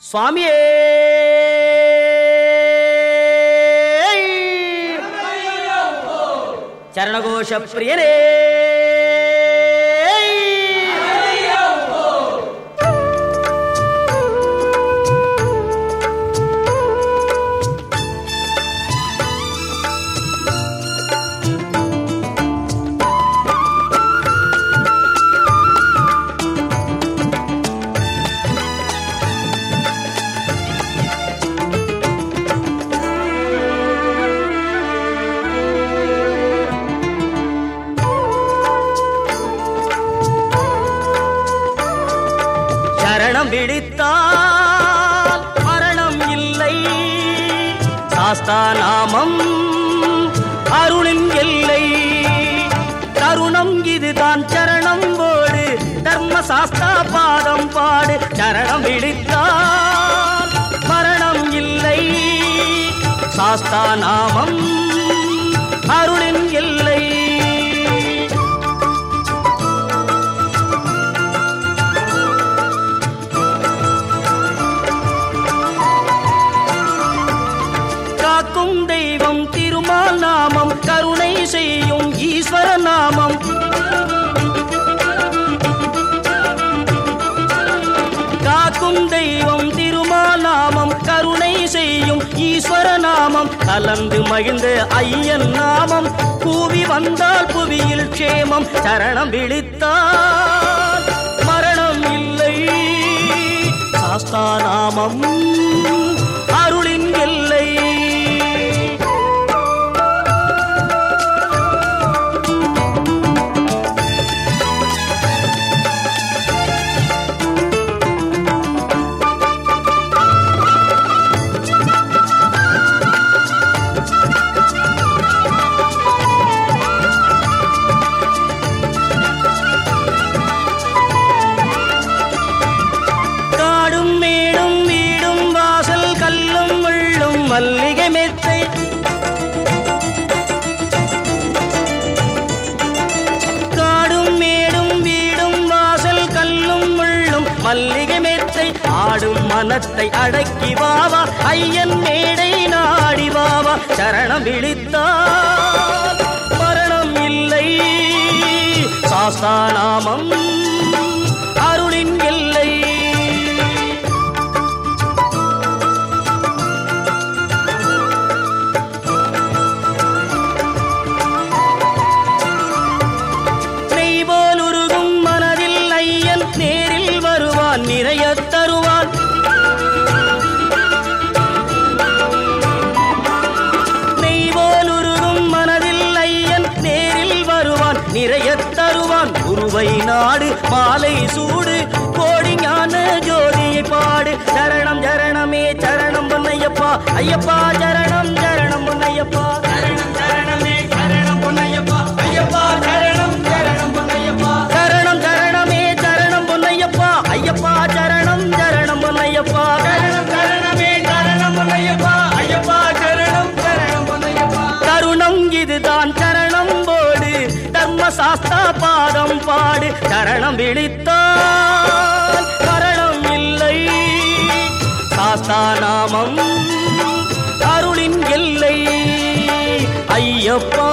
சுவாமியே சரணகோஷ பிரியனே சரணம் பிடித்தால் மரணம் இல்லை சாஸ்தா நாமம் அருளின் எல்லை தருணம் இதுதான் சரணம் போடு தர்ம சாஸ்தா பாதம் பாடு சரணம் பிடித்தால் மரணம் இல்லை சாஸ்தா நாமம் அருளின் எல்லை காக்கும் தெய்வம் திருமால் நாமம் கருணை செய்யும் ஈஸ்வர நாமம் காக்கும் தெய்வம் திருமால் நாமம் கருணை செய்யும் ஈஸ்வர நாமம் கலந்து மகிழ்ந்த ஐயன் நாமம் கூவி வந்தால் புவியில் க்ஷேமம் சரணம் விழித்தால் மரணம் இல்லை சாஸ்தா நாமம் அருளின் எல்லை காடும் மேடும் வீடும் வாசல் கல்லும் முள்ளும் மல்லிகை மெத்தை காடும் மேடும் வீடும் வாசல் கல்லும் முள்ளும் மல்லிகை மெத்தை ஆடும் மனத்தை அடக்கி வாவா ஐயன் மேடை நாடி வாவா சரணம் விழித்தால் மரணம் இல்லை சாஸ்தா நாமம் அருளின் எல்லை நெய் போல் உருகும் மனதில் ஐயன் நேரில் வருவான் நிறைய தருவான் நெய் போல் உருகும் மனதில் ஐயன் நேரில் வருவான் நிறைய தருவான் குருவை நாடு மாலை சூடு கோடி ஞான ஜோதியை பாடு சரணம் சரணமே சரணம் பொன்னையப்பா ஐயப்பா சரணம் சரணம் பொன்னையப்பா சரணம் சரணமே சரணம் பொன்னையப்பா ஐயப்பா சரணம் சரணம் பொன்னையப்பா சரணம் சரணமே சரணம் பொன்னையப்பா ஐயப்பா சரணம் சரணம் பொன்னையப்பா சரணம் சரணமே சரணம் பொன்னையப்பா ஐயப்பா சரணம் சரணம் பொன்னையப்பா தருணம் இதுதான் சரணம் போடு தர்ம சாஸ்தா பாதம் பாடு சரணம் விழித்தால் மரணம் இல்லை சாஸ்தா நாமம் அருளின் எல்லை ஐயப்பா